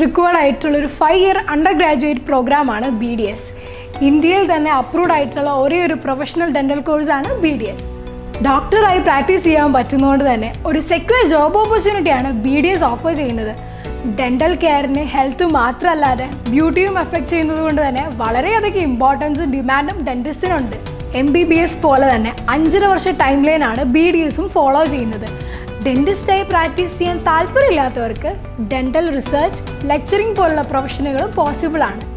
required ആയിട്ടുള്ള ഒരു five year undergraduate പ്രോഗ്രാമാണ് ബി ഡി എസ് ഇന്ത്യയിൽ തന്നെ അപ്രൂവ്ഡ് ആയിട്ടുള്ള ഒരേ ഒരു പ്രൊഫഷണൽ ഡെൻ്റൽ കോഴ്സാണ് ബി ഡി എസ് ഡോക്ടറായി പ്രാക്ടീസ് ചെയ്യാൻ പറ്റുന്നതുകൊണ്ട് തന്നെ ഒരു സെക്യൂർ ജോബ് ഓപ്പർച്യൂണിറ്റിയാണ് ബി ഡി എസ് ഓഫർ ചെയ്യുന്നത് ഡെൻ്റൽ കെയറിന് ഹെൽത്ത് മാത്രമല്ലാതെ ബ്യൂട്ടിയും എഫക്റ്റ് ചെയ്യുന്നത് കൊണ്ട് തന്നെ വളരെയധികം ഇമ്പോർട്ടൻസും ഡിമാൻഡും ഡെൻറ്റിസ്റ്റിനുണ്ട് എം ബി ബി എസ് പോലെ തന്നെ അഞ്ചര വർഷ ടൈം ലൈനാണ് ബി ഡി എസും ഫോളോ ചെയ്യുന്നത് ഡെൻറ്റിസ്റ്റായി പ്രാക്ടീസ് ചെയ്യാൻ താല്പര്യമില്ലാത്തവർക്ക് ഡെൻ്റൽ റിസർച്ച് ലെക്ചറിങ് പോലുള്ള പ്രൊഫഷനുകളും പോസിബിൾ ആണ്